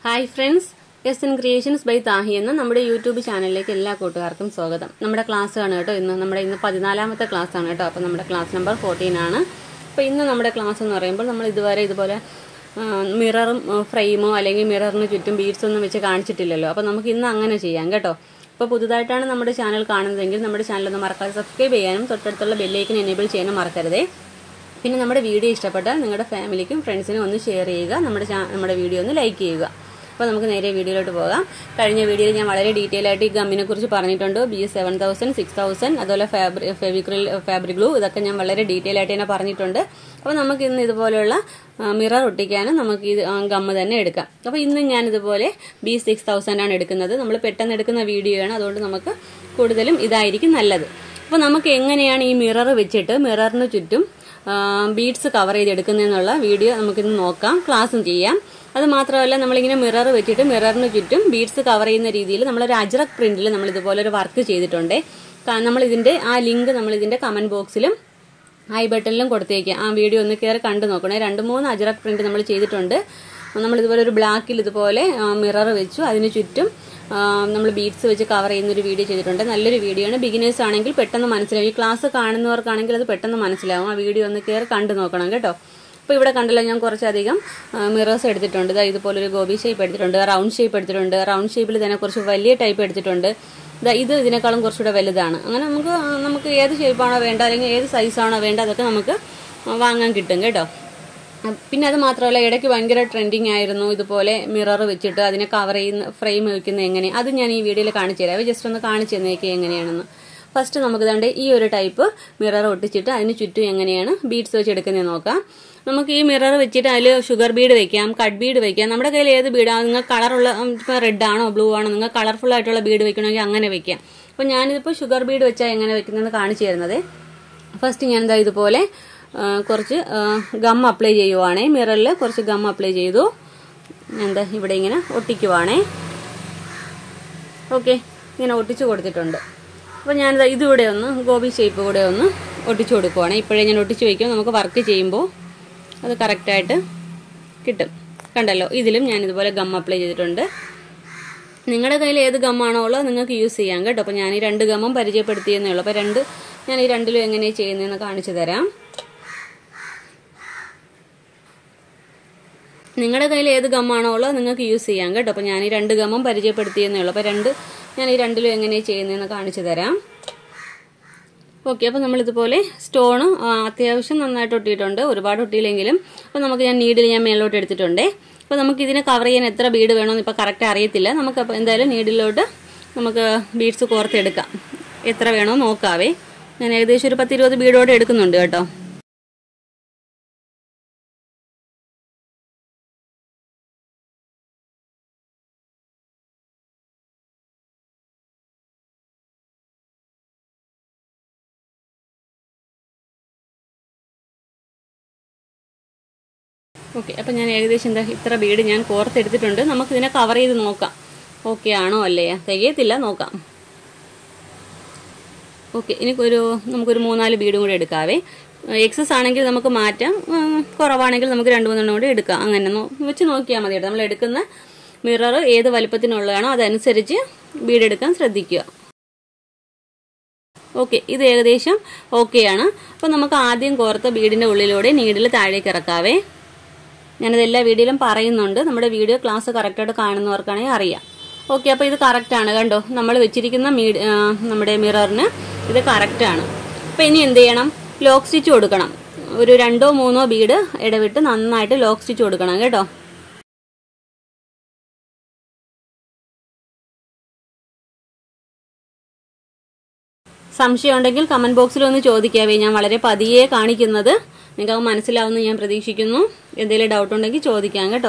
Hi friends S N creations by Thahi എന്ന നമ്മുടെ YouTube ചാനലിലേക്ക് എല്ലാ കൂട്ടുകാർക്കും സ്വാഗതം നമ്മുടെ ക്ലാസ് ആണ് കേട്ടോ ഇന്ന് നമ്മുടെ ഇന്ന് പതിനാലാമത്തെ ക്ലാസ് ആണ് കേട്ടോ അപ്പോൾ നമ്മുടെ ക്ലാസ് നമ്പർ ഫോർട്ടീൻ ആണ് അപ്പോൾ ഇന്ന് നമ്മുടെ ക്ലാസ് എന്ന് പറയുമ്പോൾ നമ്മൾ ഇതുവരെ ഇതുപോലെ മിററും ഫ്രെയിമോ അല്ലെങ്കിൽ മിററിന് ചുറ്റും ബീഡ്സ് ഒന്നും വെച്ച് കാണിച്ചിട്ടില്ലല്ലോ അപ്പോൾ നമുക്ക് ഇന്ന് അങ്ങനെ ചെയ്യാം കേട്ടോ അപ്പോൾ പുതുതായിട്ടാണ് നമ്മുടെ ചാനൽ കാണുന്നതെങ്കിൽ നമ്മുടെ ചാനൽ ഒന്ന് മറക്കാതെ സബ്സ്ക്രൈബ് ചെയ്യാനും തൊട്ടടുത്തുള്ള ബെല്ലേക്കിന് എനേബിൾ ചെയ്യാനും മറക്കരുതേ പിന്നെ നമ്മുടെ വീഡിയോ ഇഷ്ടപ്പെട്ടാൽ നിങ്ങളുടെ ഫാമിലിക്കും ഫ്രണ്ട്സിനും ഒന്ന് ഷെയർ ചെയ്യുക നമ്മുടെ ചാ- നമ്മുടെ വീഡിയോ ഒന്ന് ലൈക്ക് ചെയ്യുക അപ്പോൾ നമുക്ക് നേരെ വീഡിയോയിലോട്ട് പോകാം കഴിഞ്ഞ വീഡിയോയിൽ ഞാൻ വളരെ ഡീറ്റെയിൽ ആയിട്ട് ഈ ഗമ്മിനെ കുറിച്ച് പറഞ്ഞിട്ടുണ്ട് B S seven thousand six thousand അതുപോലെ ഫാബ്രി ഫെവിക്രിൽ ഫാബ്രിക് ഗ്ലൂ ഇതൊക്കെ ഞാൻ വളരെ ഡീറ്റെയിൽ ആയിട്ട് തന്നെ പറഞ്ഞിട്ടുണ്ട് അപ്പോൾ നമുക്ക് ഇന്ന് ഇതുപോലെയുള്ള മിറർ ഒട്ടിക്കാനും നമുക്ക് ഇത് ഗമ്മ് തന്നെ എടുക്കാം അപ്പോൾ ഇന്ന് ഞാൻ ഇതുപോലെ ബി സിക്സ് തൗസൻഡ് ആണ് എടുക്കുന്നത് നമ്മൾ പെട്ടെന്ന് എടുക്കുന്ന വീഡിയോ ആണ് അതുകൊണ്ട് നമുക്ക് കൂടുതലും ഇതായിരിക്കും നല്ലത് അപ്പോൾ നമുക്ക് എങ്ങനെയാണ് ഈ മിറർ വെച്ചിട്ട് മിററിന് ചുറ്റും ബീഡ്സ് കവർ ചെയ്തെടുക്കുന്നതെന്നുള്ള വീഡിയോ നമുക്കിന്ന് നോക്കാം ക്ലാസ്സും ചെയ്യാം അത് മാത്രമല്ല നമ്മളിങ്ങനെ മിറർ വെച്ചിട്ട് മിററിന് ചുറ്റും ബീഡ്സ് കവർ ചെയ്യുന്ന രീതിയിൽ നമ്മളൊരു അജ്രക് പ്രിന്റിൽ നമ്മൾ ഇതുപോലെ ഒരു വർക്ക് ചെയ്തിട്ടുണ്ട് നമ്മൾ ഇതിന്റെ ആ ലിങ്ക് നമ്മൾ ഇതിന്റെ കമന്റ് ബോക്സിലും ഐ ബട്ടണിലും കൊടുത്തേക്കാം ആ വീഡിയോ ഒന്ന് കയറി കണ്ടു നോക്കണേ രണ്ട് മൂന്ന് അജ്രക് പ്രിന്റ് നമ്മൾ ചെയ്തിട്ടുണ്ട് നമ്മൾ ഇതുപോലെ ഒരു ബ്ലാക്കിൽ ഇതുപോലെ മിറർ വെച്ചു അതിന് ചുറ്റും നമ്മൾ ബീഡ്സ് വെച്ച് കവർ ചെയ്യുന്ന ഒരു വീഡിയോ ചെയ്തിട്ടുണ്ട് നല്ലൊരു വീഡിയോ ആണ് ബിഗിനേഴ്സ് ആണെങ്കിൽ പെട്ടെന്ന് മനസ്സിലാവും ഈ ക്ലാസ് കാണുന്നവർക്കാണെങ്കിൽ അത് പെട്ടെന്ന് മനസ്സിലാവും ആ വീഡിയോ ഒന്ന് കയറി കണ്ടു നോക്കണം കേട്ടോ അപ്പോൾ ഇവിടെ കണ്ടല്ലോ ഞാൻ കുറച്ചധികം മിറേഴ്സ് എടുത്തിട്ടുണ്ട് ഇതാ ഇതുപോലെ ഒരു ഗോബി ഷേപ്പ് എടുത്തിട്ടുണ്ട് റൗണ്ട് ഷേപ്പ് എടുത്തിട്ടുണ്ട് റൗണ്ട് ഷേപ്പിൽ തന്നെ കുറച്ച് വലിയ ടൈപ്പ് എടുത്തിട്ടുണ്ട് ഇതാ ഇത് ഇതിനേക്കാളും കുറച്ചുകൂടെ വലുതാണ് അങ്ങനെ നമുക്ക് നമുക്ക് ഏത് ഷേപ്പാണോ വേണ്ട അല്ലെങ്കിൽ ഏത് സൈസാണോ വേണ്ട അതൊക്കെ നമുക്ക് വാങ്ങാൻ കിട്ടും കേട്ടോ പിന്നെ അത് മാത്രമല്ല ഇടയ്ക്ക് ഭയങ്കര ട്രെൻഡിങ് ആയിരുന്നു ഇതുപോലെ മിറർ വെച്ചിട്ട് അതിനെ കവർ ചെയ്യുന്ന ഫ്രെയിം വെക്കുന്നത് എങ്ങനെ അത് ഞാൻ ഈ വീഡിയോയിൽ കാണിച്ചു തരാം ജസ്റ്റ് ഒന്ന് കാണിച്ചു തന്നേക്ക് എങ്ങനെയാണെന്ന് ഫസ്റ്റ് നമുക്ക് ദാണ്ട് ഈ ഒരു ടൈപ്പ് മിറർ ഒട്ടിച്ചിട്ട് അതിന് ചുറ്റും എങ്ങനെയാണ് ബീഡ്സ് വെച്ച് എടുക്കുന്നത് നോക്കാം നമുക്ക് ഈ മിറർ വെച്ചിട്ട് അതിൽ ഷുഗർ ബീഡ് വെക്കാം കട്ട് ബീഡ് വെക്കാം നമ്മുടെ കയ്യിൽ ഏത് ബീഡാണ് നിങ്ങൾ കളറുള്ള ഇപ്പോൾ റെഡ് ആണോ ബ്ലൂ ആണോ നിങ്ങൾ കളർഫുൾ ആയിട്ടുള്ള ബീഡ് വെക്കണമെങ്കിൽ അങ്ങനെ വെക്കാം അപ്പോൾ ഞാനിതിപ്പോൾ ഷുഗർ ബീഡ് വെച്ചാൽ എങ്ങനെ വെക്കുന്നതെന്ന് കാണിച്ചു തരുന്നത് ഫസ്റ്റ് ഞാൻ എന്താ ഇതുപോലെ കുറച്ച് ഗം അപ്ലൈ ചെയ്യുവാണേ മിററിൽ കുറച്ച് ഗം അപ്ലൈ ചെയ്തു എന്താ ഇവിടെ ഇങ്ങനെ ഒട്ടിക്കുവാണേ ഓക്കെ ഇങ്ങനെ ഒട്ടിച്ചു കൊടുത്തിട്ടുണ്ട് അപ്പോൾ ഞാനിതാ ഇതിവിടെ ഒന്ന് ഗോബി ഷേപ്പ് കൂടെ ഒന്ന് ഒട്ടിച്ചു കൊടുക്കുവാണ് ഇപ്പോഴേ ഞാൻ ഒട്ടിച്ചു വയ്ക്കും നമുക്ക് വർക്ക് ചെയ്യുമ്പോൾ അത് കറക്റ്റായിട്ട് കിട്ടും കണ്ടല്ലോ ഇതിലും ഞാൻ ഇതുപോലെ ഗം അപ്ലൈ ചെയ്തിട്ടുണ്ട് നിങ്ങളുടെ കയ്യിൽ ഏത് ഗമ്മാണോ ഉള്ളത് നിങ്ങൾക്ക് യൂസ് ചെയ്യാം കേട്ടോ അപ്പോൾ ഞാൻ ഈ രണ്ട് ഗമ്മും പരിചയപ്പെടുത്തിയെന്നേ ഉള്ളൂ അപ്പോൾ രണ്ട് ഞാൻ ഈ രണ്ടിലും എങ്ങനെയാണ് ചെയ്യുന്നതെന്ന് കാണിച്ചു തരാം നിങ്ങളുടെ കയ്യിൽ ഏത് ഗമ്മാണോ ഉള്ളത് നിങ്ങൾക്ക് യൂസ് ചെയ്യാം കേട്ടോ അപ്പോൾ ഞാൻ ഈ രണ്ട് ഗമ്മും പരിചയപ്പെടുത്തിയെന്നേ ഉള്ളൂ അപ്പോൾ രണ്ട് ഞാൻ ഈ രണ്ടിലും എങ്ങനെയാണ് ചെയ്യുന്നതെന്ന് കാണിച്ചു തരാം ഓക്കെ അപ്പോൾ നമ്മളിതുപോലെ സ്റ്റോണ് അത്യാവശ്യം നന്നായിട്ട് ഒട്ടിയിട്ടുണ്ട് ഒരുപാട് ഒട്ടിയില്ലെങ്കിലും അപ്പോൾ നമുക്ക് ഞാൻ നീഡിൽ ഞാൻ മേലോട്ട് എടുത്തിട്ടുണ്ട് അപ്പോൾ നമുക്ക് ഇതിനെ കവർ ചെയ്യാൻ എത്ര ബീഡ് വേണമെന്ന് ഇപ്പോൾ കറക്റ്റ് അറിയത്തില്ല നമുക്ക് അപ്പോൾ എന്തായാലും നീഡിലോട്ട് നമുക്ക് ബീഡ്സ് കോർത്തെടുക്കാം എത്ര വേണോ നോക്കാവേ ഞാൻ ഏകദേശം ഒരു പത്തിരുപത് ബീഡോടെ എടുക്കുന്നുണ്ട് കേട്ടോ ഓക്കെ അപ്പം ഞാൻ ഏകദേശം എന്താ ഇത്ര ബീഡ് ഞാൻ കോർത്തെടുത്തിട്ടുണ്ട് നമുക്കിതിനെ കവർ ചെയ്ത് നോക്കാം ഓക്കെ ആണോ അല്ലേ തികയത്തില്ല നോക്കാം ഓക്കെ എനിക്കൊരു നമുക്കൊരു മൂന്നാല് ബീഡും കൂടെ എടുക്കാവേ എക്സസ് ആണെങ്കിൽ നമുക്ക് മാറ്റാം കുറവാണെങ്കിൽ നമുക്ക് രണ്ട് മൂന്നെണ്ണം കൂടി എടുക്കാം അങ്ങനെ വെച്ച് നോക്കിയാൽ മതി നമ്മൾ എടുക്കുന്ന മിറർ ഏത് വലിപ്പത്തിനുള്ളതാണോ അതനുസരിച്ച് ബീഡ് എടുക്കാൻ ശ്രദ്ധിക്കുക ഓക്കെ ഇത് ഏകദേശം ഓക്കെയാണ് അപ്പോൾ നമുക്ക് ആദ്യം കോർത്ത ബീഡിൻ്റെ ഉള്ളിലൂടെ നീഡിൽ താഴേക്ക് ഇറക്കാവേ ഞാനത് എല്ലാ വീഡിയോയിലും പറയുന്നുണ്ട് നമ്മുടെ വീഡിയോ ക്ലാസ് കറക്റ്റായിട്ട് കാണുന്നവർക്കാണെങ്കിൽ അറിയാം ഓക്കെ അപ്പോൾ ഇത് കറക്റ്റാണ് കണ്ടോ നമ്മൾ വെച്ചിരിക്കുന്ന മീ നമ്മുടെ മിററിന് ഇത് കറക്റ്റാണ് അപ്പോൾ ഇനി എന്ത് ചെയ്യണം ലോക്ക് സ്റ്റിച്ച് കൊടുക്കണം ഒരു രണ്ടോ മൂന്നോ ബീഡ് ഇടവിട്ട് നന്നായിട്ട് ലോക്ക് സ്റ്റിച്ച് കൊടുക്കണം കേട്ടോ സംശയം ഉണ്ടെങ്കിൽ കമന്റ് ബോക്സിൽ ഒന്ന് ചോദിക്കാവേ ഞാൻ വളരെ പതിയെ കാണിക്കുന്നത് നിങ്ങൾക്ക് മനസ്സിലാവുമെന്ന് ഞാൻ പ്രതീക്ഷിക്കുന്നു എന്തെങ്കിലും ഡൗട്ട് ഉണ്ടെങ്കിൽ ചോദിക്കാം കേട്ടോ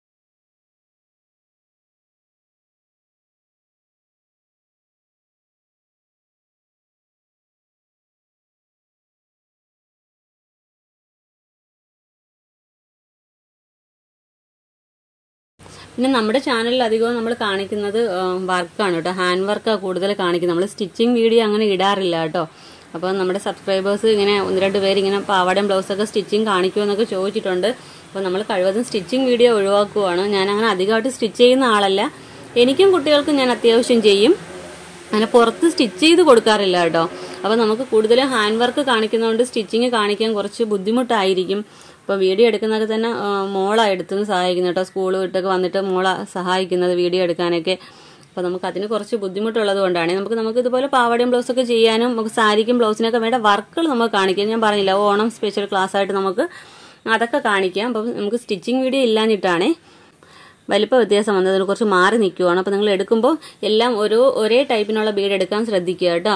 പിന്നെ നമ്മുടെ ചാനലിൽ അധികവും നമ്മൾ കാണിക്കുന്നത് വർക്കാണ് കേട്ടോ ഹാൻഡ് വർക്കാണ് കൂടുതൽ കാണിക്കുന്നത് നമ്മൾ സ്റ്റിച്ചിങ് വീഡിയോ അങ്ങനെ ഇടാറില്ല കേട്ടോ അപ്പോൾ നമ്മുടെ സബ്സ്ക്രൈബേഴ്സ് ഇങ്ങനെ ഒന്ന് രണ്ട് പേര് ഇങ്ങനെ പാവാടയും ബ്ലൗസൊക്കെ സ്റ്റിച്ചിങ് കാണിക്കുമോ എന്നൊക്കെ ചോദിച്ചിട്ടുണ്ട് അപ്പോൾ നമ്മൾ കഴിവതും സ്റ്റിച്ചിങ് വീഡിയോ ഒഴിവാക്കുവാണ് ഞാൻ അങ്ങനെ അധികമായിട്ട് സ്റ്റിച്ച് ചെയ്യുന്ന ആളല്ല എനിക്കും കുട്ടികൾക്കും ഞാൻ അത്യാവശ്യം ചെയ്യും അങ്ങനെ പുറത്ത് സ്റ്റിച്ച് ചെയ്ത് കൊടുക്കാറില്ല കേട്ടോ അപ്പോൾ നമുക്ക് കൂടുതൽ ഹാൻഡ് വർക്ക് കാണിക്കുന്നതുകൊണ്ട് സ്റ്റിച്ചിങ് കാണിക്കാൻ കുറച്ച് ബുദ്ധിമുട്ടായിരിക്കും ഇപ്പോൾ വീഡിയോ എടുക്കുന്നതൊക്കെ തന്നെ ആ, മോളാ എടുത്തുനിന്ന് സഹായിക്കുന്നത് കേട്ടോ സ്കൂൾ വിട്ടൊക്കെ വന്നിട്ട് മോളാ സഹായിക്കുന്നത് വീഡിയോ എടുക്കാനൊക്കെ അപ്പോൾ നമുക്ക് അതിന് കുറച്ച് ബുദ്ധിമുട്ടുള്ളത് കൊണ്ടാണ് നമുക്ക് നമുക്ക് ഇതുപോലെ പാവാടയും ബ്ലൗസൊക്കെ ചെയ്യാനും നമുക്ക് സാരിക്കും ബ്ലൗസിനൊക്കെ വേണ്ട വർക്കുകൾ നമുക്ക് കാണിക്കാം ഞാൻ പറഞ്ഞില്ല ഓണം സ്പെഷ്യൽ ക്ലാസ് ആയിട്ട് നമുക്ക് അതൊക്കെ കാണിക്കാം അപ്പം നമുക്ക് സ്റ്റിച്ചിങ് വീഡിയോ ഇല്ലാഞ്ഞിട്ടാണേ വലിപ്പ വ്യത്യാസം വന്നതിന് കുറച്ച് മാറി നിൽക്കുവാണ് അപ്പോൾ നിങ്ങൾ എടുക്കുമ്പോൾ എല്ലാം ഒരു ഒരേ ടൈപ്പിനുള്ള ബീഡ് എടുക്കാൻ ശ്രദ്ധിക്കുക കേട്ടോ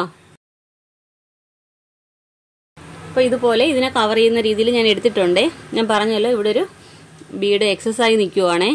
അപ്പോൾ ഇതുപോലെ ഇതിനെ കവർ ചെയ്യുന്ന രീതിയിൽ ഞാൻ എടുത്തിട്ടുണ്ടേ ഞാൻ പറഞ്ഞല്ലോ ഇവിടെ ഒരു ബീഡ് എക്സസൈസ് നിൽക്കുവാണേ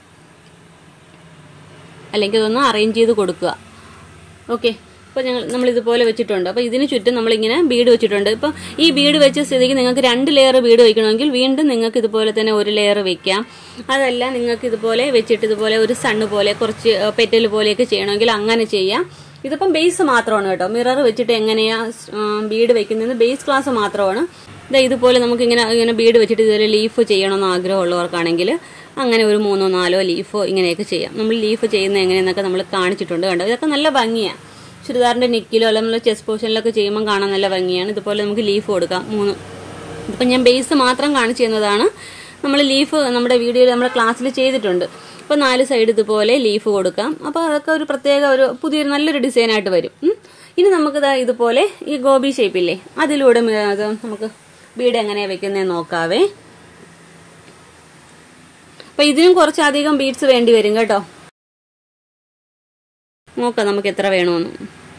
അല്ലെങ്കിൽ ഇതൊന്ന് അറേഞ്ച് ചെയ്ത് കൊടുക്കുക ഓക്കെ അപ്പോൾ ഞങ്ങൾ നമ്മൾ ഇതുപോലെ വെച്ചിട്ടുണ്ട് അപ്പോൾ ഇതിന് ചുറ്റും നമ്മളിങ്ങനെ ബീഡ് വെച്ചിട്ടുണ്ട് ഇപ്പം ഈ ബീഡ് വെച്ച സ്ഥിതിക്ക് നിങ്ങൾക്ക് രണ്ട് ലെയർ ബീഡ് വെക്കണമെങ്കിൽ വീണ്ടും നിങ്ങൾക്ക് ഇതുപോലെ തന്നെ ഒരു ലെയർ വെക്കാം അതല്ല നിങ്ങൾക്ക് ഇതുപോലെ വെച്ചിട്ട് ഇതുപോലെ ഒരു സണ്ണ് പോലെ കുറച്ച് പെറ്റൽ പോലെയൊക്കെ ചെയ്യണമെങ്കിൽ അങ്ങനെ ചെയ്യാം ഇതിപ്പം ബേസ് മാത്രമാണ് കേട്ടോ മിറർ വെച്ചിട്ട് എങ്ങനെയാ ബീഡ് വെക്കുന്നത് ബേസ് ക്ലാസ് മാത്രമാണ് ഇതാ ഇതുപോലെ നമുക്ക് ഇങ്ങനെ ഇങ്ങനെ ബീഡ് വെച്ചിട്ട് ഇതുപോലെ ലീഫ് ചെയ്യണമെന്ന് ആഗ്രഹമുള്ളവർക്കാണെങ്കിൽ അങ്ങനെ ഒരു മൂന്നോ നാലോ ലീഫോ ഇങ്ങനെയൊക്കെ ചെയ്യാം നമ്മൾ ലീഫ് ചെയ്യുന്ന എങ്ങനെയെന്നൊക്കെ നമ്മൾ കാണിച്ചിട്ടുണ്ട് കണ്ടോ ഇതൊക്കെ നല്ല ഭംഗിയാണ് ചുരിദാറിന്റെ നെക്കിലോ അല്ലെങ്കിൽ നമ്മൾ ചെസ്റ്റ് പോർഷനിലൊക്കെ ചെയ്യുമ്പോൾ കാണാൻ നല്ല ഭംഗിയാണ് ഇതുപോലെ നമുക്ക് ലീഫ് കൊടുക്കാം മൂന്ന് ഇതിപ്പം ഞാൻ ബേസ് മാത്രം കാണിച്ചു തന്നതാണ് നമ്മൾ ലീഫ് നമ്മുടെ വീഡിയോയിൽ നമ്മുടെ ക്ലാസ്സിൽ ചെയ്തിട്ടുണ്ട് അപ്പോൾ നാല് സൈഡ് ഇതുപോലെ ലീഫ് കൊടുക്കാം അപ്പോൾ അതൊക്കെ ഒരു പ്രത്യേക ഒരു പുതിയൊരു നല്ലൊരു ഡിസൈനായിട്ട് വരും ഉം. ഇനി നമുക്കിതാ ഇതുപോലെ ഈ ഗോബി ഷേപ്പില്ലേ അതിലൂടെ മ- അത് നമുക്ക് ബീഡ് എങ്ങനെയാണ് വെക്കുന്നതെന്ന് നോക്കാവേ അപ്പൊ ഇതിനും കുറച്ചധികം ബീഡ്സ് വേണ്ടി വരും കേട്ടോ നോക്കാം നമുക്ക് എത്ര വേണമെന്ന്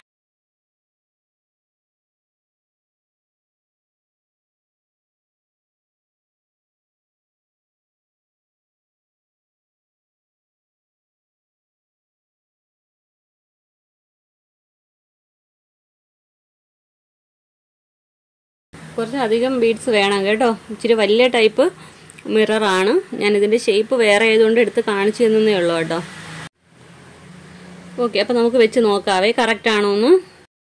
കുറച്ച് അധികം ബീഡ്സ് വേണം കേട്ടോ ഇച്ചിരി വലിയ ടൈപ്പ് മിററാണ് ഞാൻ ഇതിൻ്റെ ഷേപ്പ് വേറെ ആയതുകൊണ്ട് എടുത്ത് കാണിച്ചു തന്നേ ഉള്ളൂ കേട്ടോ ഓക്കെ അപ്പം നമുക്ക് വെച്ച് നോക്കാവേ കറക്റ്റ് ആണോ എന്ന്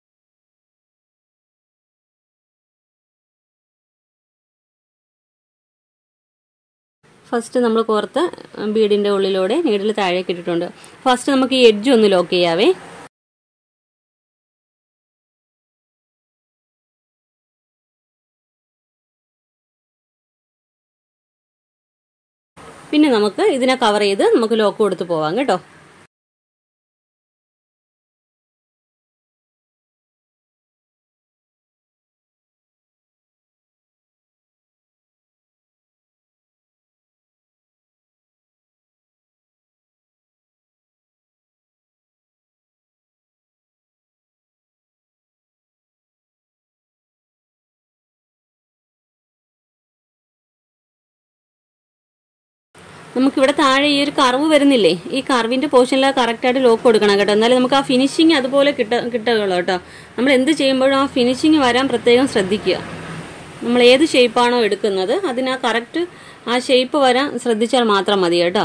ഫസ്റ്റ് നമ്മൾ കോർത്ത ബീഡിൻ്റെ ഉള്ളിലൂടെ നീഡിൽ താഴേക്ക് ഇട്ടിട്ടുണ്ട് ഫസ്റ്റ് നമുക്ക് ഈ എഡ്ജ് ഒന്ന് ലോക്ക് ചെയ്യാവേ പിന്നെ നമുക്ക് ഇതിനെ കവർ ചെയ്ത് നമുക്ക് ലോക്ക് കൊടുത്ത് പോവാം കേട്ടോ നമുക്കിവിടെ താഴെ ഈ ഒരു കർവ് വരുന്നില്ലേ ഈ കർവിന്റെ പോർഷനിൽ കറക്റ്റായിട്ട് ലോക്ക് കൊടുക്കണം കേട്ടോ എന്നാലും നമുക്ക് ആ ഫിനിഷിങ് അതുപോലെ കിട്ട കിട്ടുകയുള്ളൂ കേട്ടോ നമ്മൾ എന്ത് ചെയ്യുമ്പോഴും ആ ഫിനിഷിങ് വരാൻ പ്രത്യേകം ശ്രദ്ധിക്കുക നമ്മൾ ഏത് ഷേപ്പാണോ എടുക്കുന്നത് അതിന് ആ കറക്റ്റ് ആ ഷേപ്പ് വരാൻ ശ്രദ്ധിച്ചാൽ മാത്രം മതി കേട്ടോ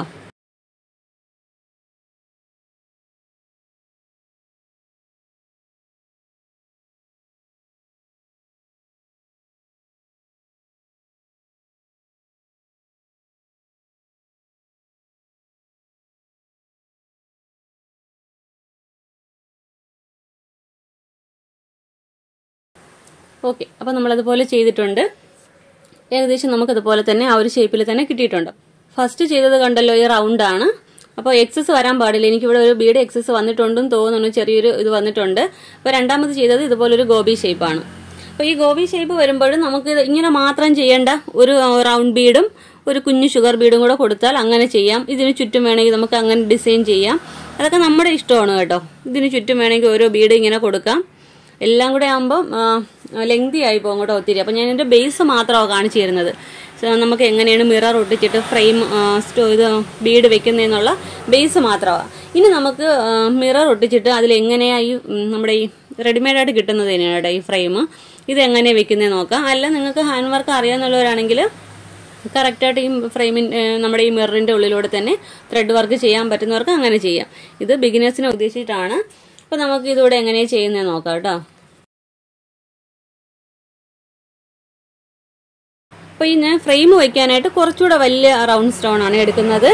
ഓക്കെ അപ്പോൾ നമ്മളതുപോലെ ചെയ്തിട്ടുണ്ട് ഏകദേശം നമുക്കതുപോലെ തന്നെ ആ ഒരു ഷേപ്പിൽ തന്നെ കിട്ടിയിട്ടുണ്ട് ഫസ്റ്റ് ചെയ്തത് കണ്ടല്ലോ ഈ റൗണ്ട് ആണ് അപ്പോൾ എക്സസ് വരാൻ പാടില്ല എനിക്കിവിടെ ഒരു ബീഡ് എക്സസ് വന്നിട്ടുണ്ടെന്ന് തോന്നുന്നു ചെറിയൊരു ഇത് വന്നിട്ടുണ്ട് അപ്പോൾ രണ്ടാമത് ചെയ്തത് ഇതുപോലൊരു ഗോബി ഷേപ്പാണ് അപ്പോൾ ഈ ഗോബി ഷേപ്പ് വരുമ്പോഴും നമുക്ക് ഇത് ഇങ്ങനെ മാത്രം ചെയ്യേണ്ട ഒരു റൗണ്ട് ബീഡും ഒരു കുഞ്ഞു ഷുഗർ ബീഡും കൂടെ കൊടുത്താൽ അങ്ങനെ ചെയ്യാം ഇതിന് ചുറ്റും വേണമെങ്കിൽ നമുക്ക് അങ്ങനെ ഡിസൈൻ ചെയ്യാം അതൊക്കെ നമ്മുടെ ഇഷ്ടമാണ് കേട്ടോ ഇതിന് ചുറ്റും വേണമെങ്കിൽ ഓരോ ബീഡ് ഇങ്ങനെ കൊടുക്കാം എല്ലാം കൂടെ ആകുമ്പോൾ ലെങ്തി ആയി പോകും കേട്ടോ ഒത്തിരി അപ്പം ഞാൻ എൻ്റെ ബേസ് മാത്രമാണ് കാണിച്ചു തരുന്നത് സോ, നമുക്ക് എങ്ങനെയാണ് മിറർ ഒട്ടിച്ചിട്ട് ഫ്രെയിം സ്റ്റോ ഇത് ബീഡ് വെക്കുന്നതെന്നുള്ള ബേസ് മാത്രമാണ് ഇനി നമുക്ക് മിറർ ഒട്ടിച്ചിട്ട് അതിൽ എങ്ങനെയാണ് ഈ ഉം, നമ്മുടെ ഈ റെഡിമെയ്ഡായിട്ട് കിട്ടുന്നത് തന്നെയാണ് കേട്ടോ ഈ ഫ്രെയിം ഇത് എങ്ങനെ വെക്കുന്നത് നോക്കാം അല്ല നിങ്ങൾക്ക് ഹാൻഡ് വർക്ക് അറിയാമെന്നുള്ളവരാണെങ്കിൽ കറക്റ്റായിട്ട് ഈ ഫ്രെയിമിൻ നമ്മുടെ ഈ മിററിൻ്റെ ഉള്ളിലൂടെ തന്നെ ത്രെഡ് വർക്ക് ചെയ്യാൻ പറ്റുന്നവർക്ക് അങ്ങനെ ചെയ്യാം ഇത് ബിഗിനേഴ്സിനെ ഉദ്ദേശിച്ചിട്ടാണ് അപ്പോൾ നമുക്ക് ഇതിലൂടെ എങ്ങനെയാണ് ചെയ്യുന്നത് നോക്കാം കേട്ടോ അപ്പോൾ അപ്പോൾ ഈ ഞാൻ ഫ്രെയിം വയ്ക്കാനായിട്ട് കുറച്ചുകൂടെ വലിയ റൗണ്ട് സ്റ്റോൺ ആണ് എടുക്കുന്നത്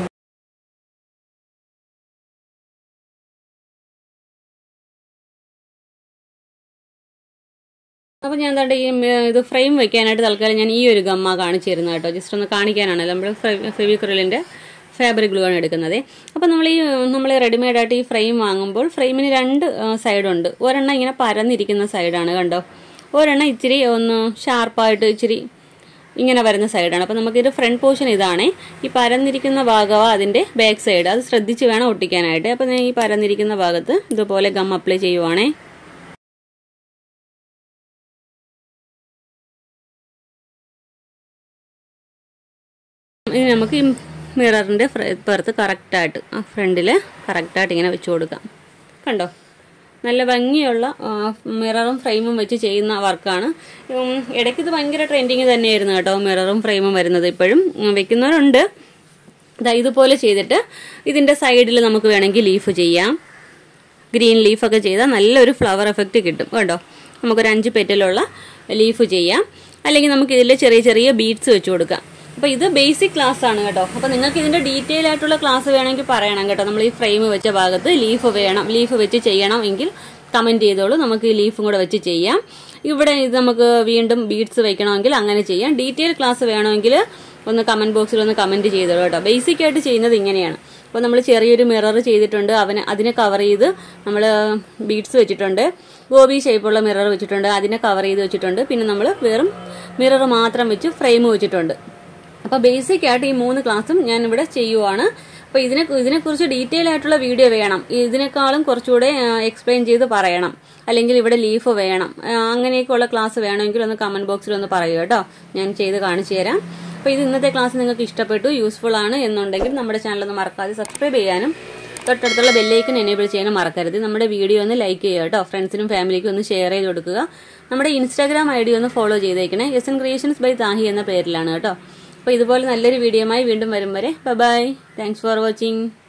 അപ്പോൾ ഞാൻ എന്താണ്ട് ഈ മ- ഇത് ഫ്രെയിം വെക്കാനായിട്ട് തൽക്കാലം ഞാൻ ഈ ഒരു ഗമ്മ കാണിച്ചു തരുന്നത് കേട്ടോ ജസ്റ്റ് ഒന്ന് കാണിക്കാനാണല്ലോ നമ്മൾ ഫെവിക്രിലിൻ്റെ ഫാബ്രിക് ഗ്ലൂ ആണ് എടുക്കുന്നത് അപ്പോൾ നമ്മൾ ഈ നമ്മൾ റെഡിമെയ്ഡ് ആയിട്ട് ഈ ഫ്രെയിം വാങ്ങുമ്പോൾ ഫ്രെയിമിന് രണ്ട് സൈഡുണ്ട് ഒരെണ്ണം ഇങ്ങനെ പരന്നിരിക്കുന്ന സൈഡാണ് കണ്ടോ ഒരെണ്ണം ഇച്ചിരി ഒന്ന് ഷാർപ്പായിട്ട് ഇച്ചിരി ഇങ്ങനെ വരുന്ന സൈഡാണ് അപ്പോൾ നമുക്കിത് ഫ്രണ്ട് പോർഷൻ ഇതാണ് ഈ പരന്നിരിക്കുന്ന ഭാഗമാണ് അതിൻ്റെ ബാക്ക് സൈഡ് അത് ശ്രദ്ധിച്ച് വേണം ഒട്ടിക്കാനായിട്ട് അപ്പോൾ ഞാൻ ഈ പരന്നിരിക്കുന്ന ഭാഗത്ത് ഇതുപോലെ ഗം അപ്ലൈ ചെയ്യുവാണേ ഇനി നമുക്ക് ഈ മിററിൻ്റെ പുറത്ത് കറക്റ്റായിട്ട് ആ ഫ്രണ്ടിൽ കറക്റ്റായിട്ട് ഇങ്ങനെ വെച്ച് കൊടുക്കാം കണ്ടോ നല്ല ഭംഗിയുള്ള ആ, മിററും ഫ്രെയിമും വെച്ച് ചെയ്യുന്ന വർക്കാണ് ഉം, ഇടയ്ക്ക് ഇത് ഭയങ്കര ട്രെൻഡിങ് തന്നെയായിരുന്നു കേട്ടോ മിററും ഫ്രെയിമും വരുന്നത് ഇപ്പോഴും ഉം, വെക്കുന്നവരുണ്ട് ദാ ഇതുപോലെ ചെയ്തിട്ട് ഇതിൻ്റെ സൈഡിൽ നമുക്ക് വേണമെങ്കിൽ ലീഫ് ചെയ്യാം ഗ്രീൻ ലീഫൊക്കെ ചെയ്താൽ നല്ലൊരു ഫ്ലവർ എഫക്റ്റ് കിട്ടും കേട്ടോ നമുക്കൊരു അഞ്ച് പെറ്റലുള്ള ലീഫ് ചെയ്യാം അല്ലെങ്കിൽ നമുക്ക് ഇതിൽ ചെറിയ ചെറിയ ബീഡ്സ് വെച്ച് കൊടുക്കാം അപ്പോൾ ഇത് ബേസിക് ക്ലാസ് ആണ് കേട്ടോ അപ്പോൾ നിങ്ങൾക്ക് ഇതിൻ്റെ ഡീറ്റെയിൽ ആയിട്ടുള്ള ക്ലാസ് വേണമെങ്കിൽ പറയണം കേട്ടോ നമ്മൾ ഈ ഫ്രെയിം വെച്ച ഭാഗത്ത് ലീഫ് വേണം ലീഫ് വെച്ച് ചെയ്യണം എങ്കിൽ കമൻറ്റ് ചെയ്തോളൂ നമുക്ക് ഈ ലീഫും കൂടെ വെച്ച് ചെയ്യാം ഇവിടെ ഇത് നമുക്ക് വീണ്ടും ബീഡ്സ് വെക്കണമെങ്കിൽ അങ്ങനെ ചെയ്യാം ഡീറ്റെയിൽ ക്ലാസ് വേണമെങ്കിൽ ഒന്ന് കമന്റ് ബോക്സിൽ ഒന്ന് കമന്റ് ചെയ്തോളൂ കേട്ടോ ബേസിക് ആയിട്ട് ചെയ്യുന്നത് ഇങ്ങനെയാണ് അപ്പോൾ നമ്മൾ ചെറിയൊരു മിറർ ചെയ്തിട്ടുണ്ട് അവന് അതിനെ കവർ ചെയ്ത് നമ്മൾ ബീഡ്സ് വെച്ചിട്ടുണ്ട് ഗോബി ഷേപ്പുള്ള മിറർ വെച്ചിട്ടുണ്ട് അതിനെ കവർ ചെയ്ത് വെച്ചിട്ടുണ്ട് പിന്നെ നമ്മൾ വെറും മിറർ മാത്രം വെച്ച് ഫ്രെയിം വെച്ചിട്ടുണ്ട് അപ്പോൾ ബേസിക് ആയിട്ട് ഈ മൂന്ന് ക്ലാസ്സും ഞാൻ ഇവിടെ ചെയ്യുവാണ് അപ്പോൾ ഇതിനെ ഇതിനെക്കുറിച്ച് ഡീറ്റെയിൽ ആയിട്ടുള്ള വീഡിയോ വേണം ഇതിനേക്കാളും കുറച്ചുകൂടെ എക്സ്പ്ലെയിൻ ചെയ്ത് പറയണം അല്ലെങ്കിൽ ഇവിടെ ലീഫ് വേണം ആ, അങ്ങനെയൊക്കെയുള്ള ക്ലാസ് വേണമെങ്കിൽ ഒന്ന് കമന്റ് ബോക്സിൽ ഒന്ന് പറയുക കേട്ടോ ഞാൻ ചെയ്ത് കാണിച്ചു തരാം അപ്പോൾ ഇത് ഇന്നത്തെ ക്ലാസ് നിങ്ങൾക്ക് ഇഷ്ടപ്പെട്ടു യൂസ്ഫുൾ ആണ് എന്നുണ്ടെങ്കിൽ നമ്മുടെ ചാനൽ ഒന്ന് മറക്കാതെ സബ്സ്ക്രൈബ് ചെയ്യാനും തൊട്ടടുത്തുള്ള ബെല്ലൈക്കൻ എനേബിൾ ചെയ്യാനും മറക്കരുത് നമ്മുടെ വീഡിയോ ഒന്ന് ലൈക്ക് ചെയ്യുക കേട്ടോ ഫ്രണ്ട്സിനും ഫാമിലിക്കും ഒന്ന് ഷെയർ ചെയ്ത് കൊടുക്കുക നമ്മുടെ ഇൻസ്റ്റാഗ്രാം ഐ ഡി ഒന്ന് ഫോളോ ചെയ്തേക്കണേ S N creations by Thahi എന്ന പേരിലാണ് കേട്ടോ അപ്പോൾ ഇതുപോലെ നല്ലൊരു വീഡിയോയുമായി വീണ്ടും വരും വരെ ബൈ താങ്ക്സ് ഫോർ വാച്ചിങ്